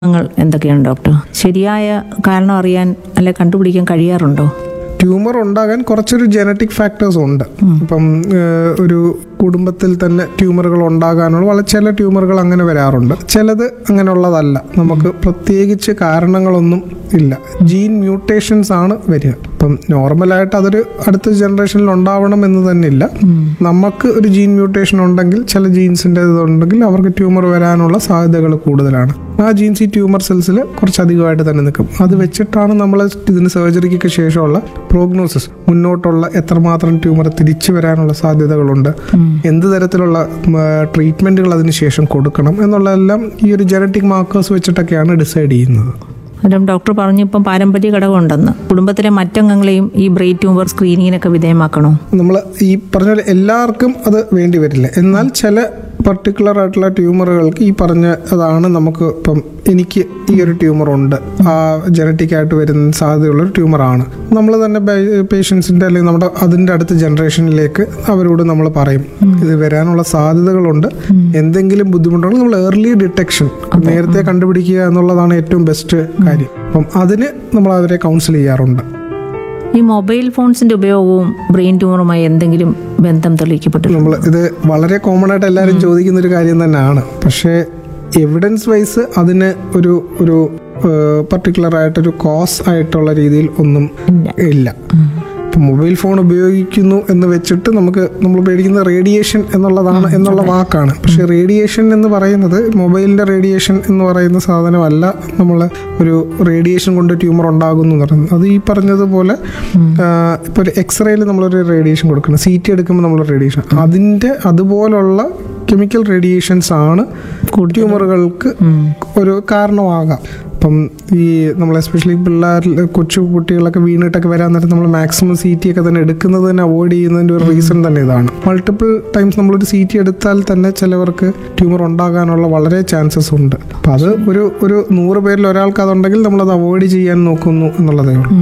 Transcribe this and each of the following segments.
ങ്ങൾ എന്തൊക്കെയാണ് ഡോക്ടർ ശരിയായ കാരണം അറിയാൻ അല്ലെ കണ്ടുപിടിക്കാൻ കഴിയാറുണ്ടോ ട്യൂമർ ഉണ്ടാകാൻ കുറച്ചൊരു ജനറ്റിക് ഫാക്ടേഴ്സ് ഉണ്ട് ഇപ്പം ഏഹ്, ഒരു കുടുംബത്തിൽ തന്നെ ട്യൂമറുകൾ ഉണ്ടാകാനുള്ള വളരെ ചില ട്യൂമറുകൾ അങ്ങനെ വരാറുണ്ട് ചിലത് അങ്ങനെയുള്ളതല്ല നമുക്ക് പ്രത്യേകിച്ച് കാരണങ്ങളൊന്നും ഇല്ല ജീൻ മ്യൂട്ടേഷൻസ് ആണ് വരിക ഇപ്പം നോർമലായിട്ട് അതൊരു അടുത്ത ജനറേഷനിൽ ഉണ്ടാവണം എന്ന് തന്നെ ഇല്ല നമുക്ക് ഒരു ജീൻ മ്യൂട്ടേഷൻ ഉണ്ടെങ്കിൽ ചില ജീൻസിൻ്റെ ഇതുണ്ടെങ്കിൽ അവർക്ക് ട്യൂമർ വരാനുള്ള സാധ്യതകൾ കൂടുതലാണ് ആ ജീൻസ് ഈ ട്യൂമർ സെൽസിൽ കുറച്ചധികമായിട്ട് തന്നെ നിൽക്കും അത് വെച്ചിട്ടാണ് നമ്മൾ ഇതിന് സർജറിക്ക് ശേഷമുള്ള പ്രോഗ്നോസിസ് മുന്നോട്ടുള്ള എത്രമാത്രം ട്യൂമർ തിരിച്ചു വരാനുള്ള സാധ്യതകളുണ്ട് എന്ത് തരത്തിലുള്ള ട്രീറ്റ്മെൻറ്റുകൾ അതിന് ശേഷം കൊടുക്കണം എന്നുള്ളതെല്ലാം ഈ ഒരു ജനറ്റിക് മാർക്കേഴ്സ് വെച്ചിട്ടൊക്കെയാണ് ഡിസൈഡ് ചെയ്യുന്നത് അന്നേരം ഡോക്ടർ പറഞ്ഞു ഇപ്പം പാരമ്പര്യ ഘടകം ഉണ്ടെന്ന് കുടുംബത്തിലെ മറ്റംഗങ്ങളെയും ഈ ബ്രെയിൻ ട്യൂമർ സ്ക്രീനിങ്ങിനൊക്കെ വിധേയമാക്കണോ നമ്മൾ ഈ പറഞ്ഞ പോലെ എല്ലാവർക്കും അത് വേണ്ടി വരില്ല എന്നാൽ ചില പർട്ടിക്കുലർ ആയിട്ടുള്ള ട്യൂമറുകൾക്ക് ഈ പറഞ്ഞ അതാണ് നമുക്ക് ഇപ്പം എനിക്ക് ഈ ഒരു ട്യൂമർ ഉണ്ട് ആ ജനറ്റിക് ആയിട്ട് വരുന്ന സാധ്യതയുള്ള ഒരു ട്യൂമറാണ് നമ്മൾ തന്നെ പേഷ്യൻസിൻ്റെ അല്ലെങ്കിൽ നമ്മുടെ അതിൻ്റെ അടുത്ത ജനറേഷനിലേക്ക് അവരോട് നമ്മൾ പറയും ഇത് വരാനുള്ള സാധ്യതകളുണ്ട് എന്തെങ്കിലും ബുദ്ധിമുട്ടുണ്ടെങ്കിൽ നമ്മൾ ഏർലി ഡിറ്റക്ഷൻ നേരത്തെ കണ്ടുപിടിക്കുക എന്നുള്ളതാണ് ഏറ്റവും ബെസ്റ്റ് കാര്യം അപ്പം അതിന് നമ്മൾ അവരെ കൗൺസിൽ ചെയ്യാറുണ്ട് ഈ മൊബൈൽ ഫോൺസിന്റെ ഉപയോഗവും ബ്രെയിൻ ട്യൂമറുമായി എന്തെങ്കിലും ബന്ധം തെളിയിക്കപ്പെട്ടിട്ടുണ്ട് നമ്മൾ ഇത് വളരെ കോമൺ ആയിട്ട് എല്ലാവരും ചോദിക്കുന്ന ഒരു കാര്യം തന്നെയാണ് പക്ഷേ എവിഡൻസ് വൈസ് അതിന് ഒരു ഒരു പർട്ടിക്കുലർ ആയിട്ടൊരു കോസ് ആയിട്ടുള്ള രീതിയിൽ ഒന്നും ഇല്ല ഇപ്പം മൊബൈൽ ഫോൺ ഉപയോഗിക്കുന്നു എന്ന് വെച്ചിട്ട് നമുക്ക് നമ്മൾ പേടിക്കുന്ന റേഡിയേഷൻ എന്നുള്ളതാണ് എന്നുള്ള വാക്കാണ് പക്ഷേ റേഡിയേഷൻ എന്ന് പറയുന്നത് മൊബൈലിൻ്റെ റേഡിയേഷൻ എന്ന് പറയുന്ന സാധനമല്ല നമ്മൾ ഒരു റേഡിയേഷൻ കൊണ്ട് ട്യൂമർ ഉണ്ടാകുന്നു എന്ന് പറയുന്നത് അത് ഈ പറഞ്ഞതുപോലെ ഇപ്പോൾ ഒരു എക്സ്റേയിൽ നമ്മളൊരു റേഡിയേഷൻ കൊടുക്കണം സി ടി എടുക്കുമ്പോൾ നമ്മൾ റേഡിയേഷൻ അതിൻ്റെ അതുപോലുള്ള കെമിക്കൽ റേഡിയേഷൻസ് ആണ് ട്യൂമറുകൾക്ക് ഒരു കാരണമാകാം ഇപ്പം ഈ നമ്മൾ എസ്പെഷ്യലി പിള്ളേരിൽ കൊച്ചു കുട്ടികളൊക്കെ വീണിട്ടൊക്കെ വരാൻ നേരത്ത് നമ്മൾ മാക്സിമം സി ടി ഒക്കെ തന്നെ എടുക്കുന്നത് തന്നെ അവോയ്ഡ് ചെയ്യുന്നതിൻ്റെ ഒരു റീസൺ തന്നെ ഇതാണ് മൾട്ടിപ്പിൾ ടൈംസ് നമ്മളൊരു സി ടി എടുത്താൽ തന്നെ ചിലവർക്ക് ട്യൂമർ ഉണ്ടാകാനുള്ള വളരെ ചാൻസസ് ഉണ്ട് അപ്പം അത് ഒരു ഒരു നൂറ് പേരിൽ ഒരാൾക്ക് അതുണ്ടെങ്കിൽ നമ്മളത് അവോയ്ഡ് ചെയ്യാൻ നോക്കുന്നു എന്നുള്ളതേ ഉള്ളൂ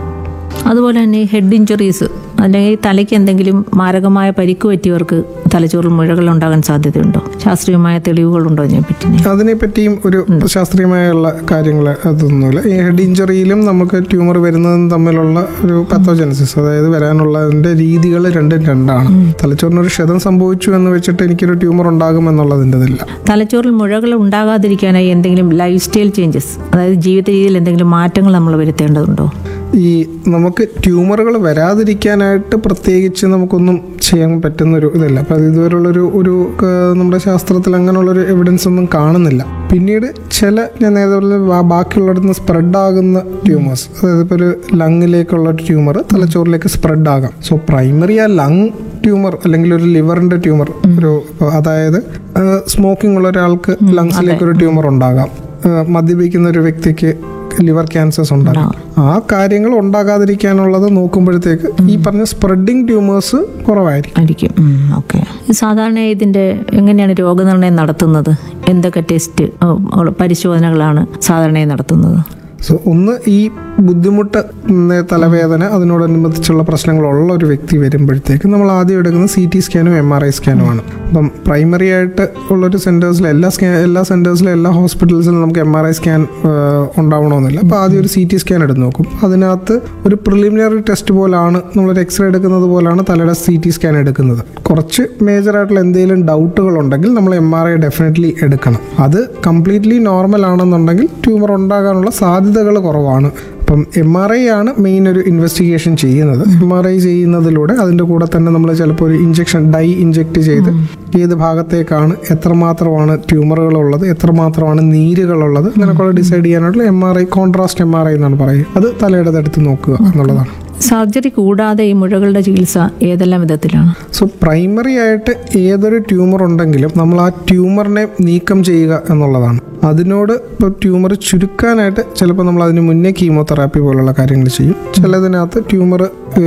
അതുപോലെ തന്നെ ഹെഡ് ഇഞ്ചുറീസ് അല്ലെങ്കിൽ തലയ്ക്ക് എന്തെങ്കിലും മാരകമായ പരിക്ക് പറ്റിയവർക്ക് തലച്ചോറിൽ മുഴകൾ ഉണ്ടാകാൻ സാധ്യതയുണ്ടോ ശാസ്ത്രീയമായ തെളിവുകളുണ്ടോ ഇതിനെപ്പറ്റി അതിനെപ്പറ്റിയും ഒരു ശാസ്ത്രീയമായുള്ള കാര്യങ്ങൾ അതൊന്നുമില്ല ഈ ഹെഡ് ഇഞ്ചറിയിലും നമുക്ക് ട്യൂമർ വരുന്നതും തമ്മിലുള്ള ഒരു പത്തോജനസിസ് അതായത് വരാനുള്ളതിന്റെ രീതികൾ രണ്ടും രണ്ടാണ് തലച്ചോറിനൊരു ക്ഷതം സംഭവിച്ചു എന്ന് വെച്ചിട്ട് എനിക്കൊരു ട്യൂമർ ഉണ്ടാകും എന്നുള്ളതിൻ്റെതില്ല തലച്ചോറിൽ മുഴകൾ ഉണ്ടാകാതിരിക്കാനായി എന്തെങ്കിലും ലൈഫ് സ്റ്റൈൽ ചേഞ്ചസ് അതായത് ജീവിത രീതിയിൽ എന്തെങ്കിലും മാറ്റങ്ങൾ നമ്മൾ വരുത്തേണ്ടതുണ്ടോ ഈ നമുക്ക് ട്യൂമറുകൾ വരാതിരിക്കാനായിട്ട് പ്രത്യേകിച്ച് നമുക്കൊന്നും ചെയ്യാൻ പറ്റുന്ന ഒരു ഇതല്ല അപ്പം ഇതുവരെയുള്ളൊരു ഒരു ക- നമ്മുടെ ശാസ്ത്രത്തിൽ അങ്ങനെയുള്ളൊരു എവിഡൻസ് ഒന്നും കാണുന്നില്ല പിന്നീട് ചില ഞാൻ നേരത്തെ പറഞ്ഞ ബാ- ബാക്കിയുള്ളിടത്ത് നിന്ന് സ്പ്രെഡ് ആകുന്ന ട്യൂമേഴ്സ് അതായത് ഇപ്പോൾ ഒരു ലങ്ങിലേക്കുള്ള ട്യൂമർ തലച്ചോറിലേക്ക് സ്പ്രെഡ് ആകാം സോ പ്രൈമറി ആ ലങ് ട്യൂമർ അല്ലെങ്കിൽ ഒരു ലിവറിന്റെ ട്യൂമർ ഒരു അതായത് സ്മോക്കിംഗ് ഉള്ള ഒരാൾക്ക് ലങ്സിലേക്ക് ഒരു ട്യൂമർ ഉണ്ടാകാം ആ, മദ്യപിക്കുന്ന ഒരു വ്യക്തിക്ക് ലിവർ ക്യാൻസേഴ്സ് ഉണ്ടാകും ആ കാര്യങ്ങൾ ഉണ്ടാകാതിരിക്കാനുള്ളത് നോക്കുമ്പോഴത്തേക്ക് ഈ പറഞ്ഞ സ്പ്രെഡിങ് ട്യൂമേഴ്സ് കുറവായിരിക്കും ആയിരിക്കും ഓക്കെ സാധാരണ ഇതിന്റെ എങ്ങനെയാണ് രോഗനിർണയം നടത്തുന്നത് എന്തൊക്കെ ടെസ്റ്റ് പരിശോധനകളാണ് സാധാരണയായി നടത്തുന്നത് സോ ഒന്ന് ഈ ബുദ്ധിമുട്ട് ഉം, തലവേദന അതിനോടനുബന്ധിച്ചുള്ള പ്രശ്നങ്ങളുള്ള ഒരു വ്യക്തി വരുമ്പോഴത്തേക്ക് നമ്മൾ ആദ്യം എടുക്കുന്നത് സി ടി സ്കാനും എം ആർ ഐ സ്കാനുമാണ് അപ്പം പ്രൈമറി ആയിട്ട് ഉള്ളൊരു സെൻറ്റേഴ്സിൽ എല്ലാ സ്കാൻ എല്ലാ സെൻറ്റേഴ്സിലും എല്ലാ ഹോസ്പിറ്റൽസിലും നമുക്ക് എം ആർ ഐ സ്കാൻ ഉണ്ടാവണമെന്നില്ല അപ്പോൾ ആദ്യം ഒരു സി ടി സ്കാൻ എടുത്ത് നോക്കും അതിനകത്ത് ഒരു പ്രിലിമിനറി ടെസ്റ്റ് പോലാണ് നമ്മളൊരു എക്സ്റേ എടുക്കുന്നത് പോലാണ് തലയുടെ സി ടി സ്കാൻ എടുക്കുന്നത് കുറച്ച് മേജർ ആയിട്ടുള്ള എന്തെങ്കിലും ഡൗട്ടുകൾ ഉണ്ടെങ്കിൽ നമ്മൾ എം ആർ ഐ ഡെഫിനറ്റ്ലി എടുക്കണം അത് കംപ്ലീറ്റ്ലി നോർമൽ ആണെന്നുണ്ടെങ്കിൽ ട്യൂമർ ഉണ്ടാകാനുള്ള സാധ്യതകൾ കുറവാണ് അപ്പം എം ആർ ഐ ആണ് മെയിൻ ഒരു ഇൻവെസ്റ്റിഗേഷൻ ചെയ്യുന്നത് എം ആർ ഐ ചെയ്യുന്നതിലൂടെ അതിൻ്റെ കൂടെ തന്നെ നമ്മൾ ചിലപ്പോൾ ഒരു ഇഞ്ചക്ഷൻ ഡൈ ഇഞ്ചെക്ട് ചെയ്ത് ഏത് ഭാഗത്തേക്കാണ് എത്രമാത്രമാണ് ട്യൂമറുകൾ ഉള്ളത് എത്രമാത്രമാണ് നീരുകളുള്ളത് അങ്ങനെയൊക്കെ ഡിസൈഡ് ചെയ്യാനായിട്ടുള്ള M R I contrast M R I എന്നാണ് പറയുക അത് തലയുടെ അടുത്ത് നോക്കുക എന്നുള്ളതാണ് സർജറി കൂടാതെ ഈ മുഴകളുടെ ചികിത്സ ഏതെല്ലാം വിധത്തിലാണ് സോ പ്രൈമറി ആയിട്ട് ഏതൊരു ട്യൂമർ ഉണ്ടെങ്കിലും നമ്മൾ ആ ട്യൂമറിനെ നീക്കം ചെയ്യുക എന്നുള്ളതാണ് അതിനോട് ഇപ്പോൾ ട്യൂമർ ചുരുക്കാനായിട്ട് ചിലപ്പോൾ നമ്മൾ അതിന് മുന്നേ കീമോതെറാപ്പി പോലുള്ള കാര്യങ്ങൾ ചെയ്യും ചിലതിനകത്ത് ട്യൂമർ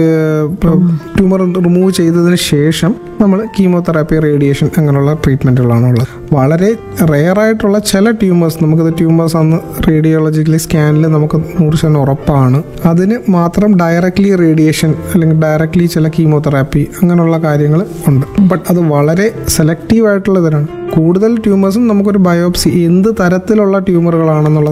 ട്യൂമർ റിമൂവ് ചെയ്തതിന് ശേഷം നമ്മൾ കീമോതെറാപ്പി റേഡിയേഷൻ അങ്ങനെയുള്ള ട്രീറ്റ്മെൻറ്റുകളാണ് ഉള്ളത് വളരെ റെയർ ആയിട്ടുള്ള ചില ട്യൂമേഴ്സ് നമുക്കത് ട്യൂമേഴ്സ് അന്ന് റേഡിയോളജിക്കലി സ്കാനിൽ നമുക്ക് നൂറ് ശതമാനം ഉറപ്പാണ് അതിന് മാത്രം ഡയറക്റ്റ്ലി റേഡിയേഷൻ അല്ലെങ്കിൽ ഡയറക്റ്റ്ലി ചില കീമോതെറാപ്പി അങ്ങനെയുള്ള കാര്യങ്ങൾ ഉണ്ട് ബട്ട് അത് വളരെ സെലക്റ്റീവ് ആയിട്ടുള്ള ഇതിനാണ് കൂടുതൽ ട്യൂമേഴ്സും നമുക്കൊരു ബയോപ്സി എന്ത് തരത്തിലുള്ള ട്യൂമറുകളാണെന്നുള്ളത്